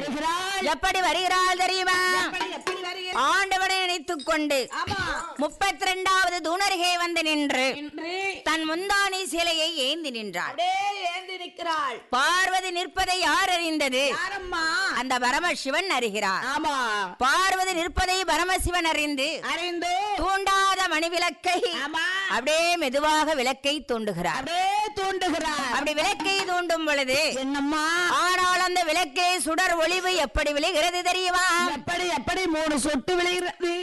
வருகிறாள் எப்படி வருகிறாள் தெரியுமா எப்படி எப்படி வருகிறாள் ஆண்டவனை நினைத்துக் கொண்டு ஆமா முப்பத்தி ரெண்டாவது தூணருகே வந்து நின்று என்று தன் முந்தானி சிலையை ஏந்தி நின்றாள் அப்படியே ஏந்தி நிற்கிறாள் பார்வதி நிற்பதை யார் அறிந்தது யாரம்மா அந்த பரமசிவன் அறிகிறார் ஆமா பார்வதி நிற்பதை பரமசிவன் அறிந்து அறிந்து தூண்டாத மணி விளக்கை ஆமா அப்படியே மெதுவாக விளக்கை தூண்டுகிறார் அப்படியே தூண்டுகிறார் அப்படி விளக்கை தூண்டும் பொழுது என்னம்மா ஆனால் அந்த விளக்கே சுடர் ஒளிவு எப்படி விழுகிறது தெரியுமா எப்படி எப்படி மூணு சொட்டு விழுகிறது